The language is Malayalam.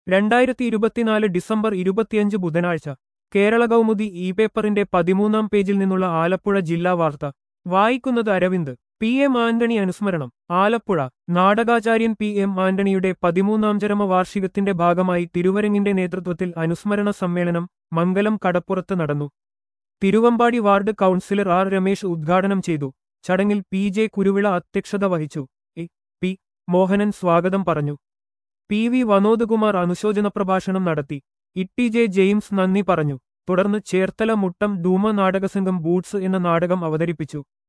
രണ്ടായിരത്തി ഇരുപത്തിനാല് ഡിസംബർ ഇരുപത്തിയഞ്ച് ബുധനാഴ്ച കേരള കൗമുദി ഇ പേപ്പറിന്റെ പതിമൂന്നാം പേജിൽ നിന്നുള്ള ആലപ്പുഴ ജില്ലാ വാർത്ത വായിക്കുന്നത് അരവിന്ദ് പി എം ആന്റണി അനുസ്മരണം ആലപ്പുഴ നാടകാചാര്യൻ പി എം ആന്റണിയുടെ പതിമൂന്നാം ചരമവാർഷികത്തിന്റെ ഭാഗമായി തിരുവരങ്ങിന്റെ നേതൃത്വത്തിൽ അനുസ്മരണ സമ്മേളനം മംഗലം കടപ്പുറത്ത് നടന്നു Thiruvambady ward councillor R Ramesh ഉദ്ഘാടനം ചെയ്തു ചടങ്ങിൽ പി ജെ കുരുവിള അധ്യക്ഷത വഹിച്ചു ഇ പി മോഹനൻ സ്വാഗതം പറഞ്ഞു പി വി വനോദ്കുമാർ അനുശോചന പ്രഭാഷണം നടത്തി ഇട്ടി ജെ ജെയിംസ് നന്ദി പറഞ്ഞു തുടർന്ന് ചേർത്തല മുട്ടം ഡൂമ നാടകസംഘം ബൂട്ട്സ് എന്ന നാടകം അവതരിപ്പിച്ചു